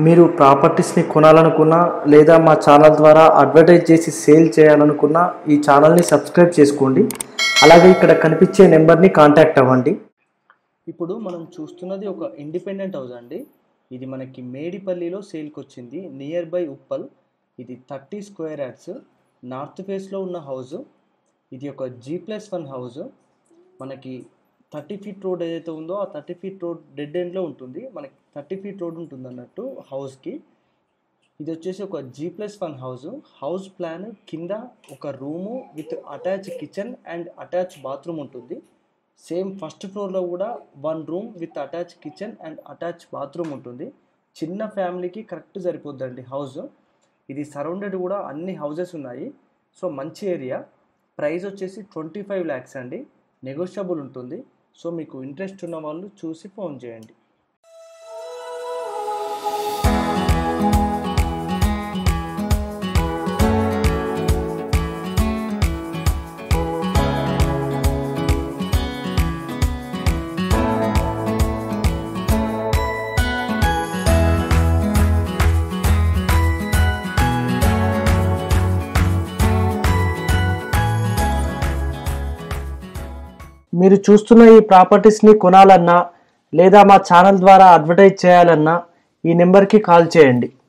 మీరు ప్రాపర్టీస్ని కొనాలనుకున్నా లేదా మా ఛానల్ ద్వారా అడ్వర్టైజ్ చేసి సేల్ చేయాలనుకున్నా ఈ ఛానల్ని సబ్స్క్రైబ్ చేసుకోండి అలాగే ఇక్కడ కనిపించే నెంబర్ని కాంటాక్ట్ అవ్వండి ఇప్పుడు మనం చూస్తున్నది ఒక ఇండిపెండెంట్ హౌస్ అండి ఇది మనకి మేడిపల్లిలో సేల్కి వచ్చింది నియర్ బై ఉప్పల్ ఇది థర్టీ స్క్వేర్ యాడ్స్ నార్త్ ఫేస్లో ఉన్న హౌస్ ఇది ఒక జీ ప్లస్ వన్ హౌస్ మనకి థర్టీ ఫీట్ రోడ్ ఏదైతే ఉందో ఆ థర్టీ ఫీట్ రోడ్ డెడ్ ఎండ్లో ఉంటుంది మనకి థర్టీ ఫీట్ రోడ్ ఉంటుంది అన్నట్టు హౌస్కి ఇది వచ్చేసి ఒక G plus one house house plan కింద ఒక room with attach kitchen and attach bathroom ఉంటుంది సేమ్ ఫస్ట్ ఫ్లోర్లో కూడా one room with attach kitchen and attach bathroom ఉంటుంది చిన్న ఫ్యామిలీకి కరెక్ట్ సరిపోద్దండి హౌస్ ఇది సరౌండెడ్ కూడా అన్ని హౌసెస్ ఉన్నాయి సో మంచి ఏరియా ప్రైస్ వచ్చేసి ట్వంటీ ఫైవ్ ల్యాక్స్ అండి నెగోషియబుల్ ఉంటుంది సో మీకు ఇంట్రెస్ట్ ఉన్న వాళ్ళు చూసి ఫోన్ చేయండి మీరు చూస్తున్న ఈ ప్రాపర్టీస్ని కొనాలన్నా లేదా మా ఛానల్ ద్వారా అడ్వర్టైజ్ చేయాలన్నా ఈ నెంబర్కి కాల్ చేయండి